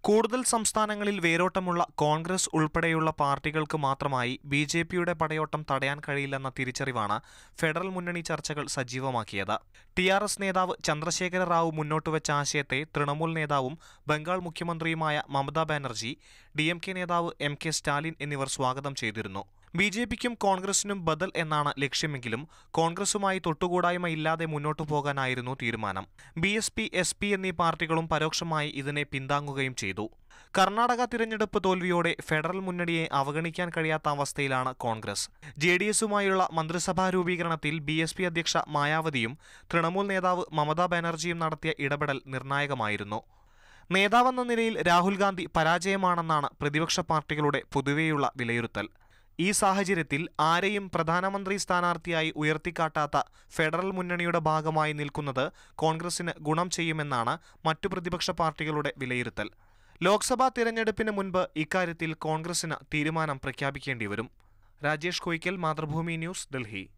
കൂടുതൽ സംസ്ഥാനങ്ങളിൽ വേരോട്ടമുള്ള കോൺഗ്രസ് ഉൾപ്പെടെയുള്ള പാർട്ടികൾക്ക് മാത്രമായി ബി ജെ പിയുടെ പടയോട്ടം തടയാൻ കഴിയില്ലെന്ന തിരിച്ചറിവാണ് ഫെഡറൽ മുന്നണി ചർച്ചകൾ സജീവമാക്കിയത് ടി ആർ എസ് നേതാവ് ചന്ദ്രശേഖര റാവു മുന്നോട്ടുവച്ച ആശയത്തെ തൃണമൂൽ നേതാവും ബംഗാൾ മുഖ്യമന്ത്രിയുമായ Mamata Banerjee D M K നേതാവ് എം കെ സ്റ്റാലിൻ എന്നിവർ സ്വാഗതം ചെയ്തിരുന്നു ബി ജെ പിക്കും കോൺഗ്രസിനും ബദൽ എന്നാണ് ലക്ഷ്യമെങ്കിലും കോൺഗ്രസുമായി തൊട്ടുകൂടായ്മ ഇല്ലാതെ മുന്നോട്ടു പോകാനായിരുന്നു തീരുമാനം B S P S P എന്നീ പാർട്ടികളും പരോക്ഷമായി ഇതിനെ പിന്താങ്ങുകയും ചെയ്തു കർണാടക തിരഞ്ഞെടുപ്പ് തോൽവിയോടെ ഫെഡറൽ മുന്നണിയെ അവഗണിക്കാൻ കഴിയാത്ത അവസ്ഥയിലാണ് കോൺഗ്രസ് ജെ ഡി എസുമായുള്ള മന്ത്രിസഭാ രൂപീകരണത്തിൽ ബി എസ് പി അധ്യക്ഷ മായാവതിയും തൃണമൂൽ നേതാവ് മമതാ ബാനർജിയും നടത്തിയ ഇടപെടൽ നിർണായകമായിരുന്നു നേതാവെന്ന നിലയിൽ രാഹുൽ ഗാന്ധി പരാജയമാണെന്നാണ് പ്രതിപക്ഷ പാർട്ടികളുടെ പൊതുവെയുള്ള വിലയിരുത്തൽ ഈ സാഹചര്യത്തിൽ ആരെയും പ്രധാനമന്ത്രി സ്ഥാനാർത്ഥിയായി ഉയർത്തിക്കാട്ടാത്ത ഫെഡറൽ മുന്നണിയുടെ ഭാഗമായി നിൽക്കുന്നത് കോൺഗ്രസിന് ഗുണം ചെയ്യുമെന്നാണ് മറ്റു പ്രതിപക്ഷ പാർട്ടികളുടെ വിലയിരുത്തൽ ലോക്സഭാ തിരഞ്ഞെടുപ്പിന് മുൻപ് ഇക്കാര്യത്തിൽ കോൺഗ്രസിന് തീരുമാനം പ്രഖ്യാപിക്കേണ്ടി വരും രാജേഷ് കൊയ്ക്കൽ മാതൃഭൂമി ന്യൂസ് ഡൽഹി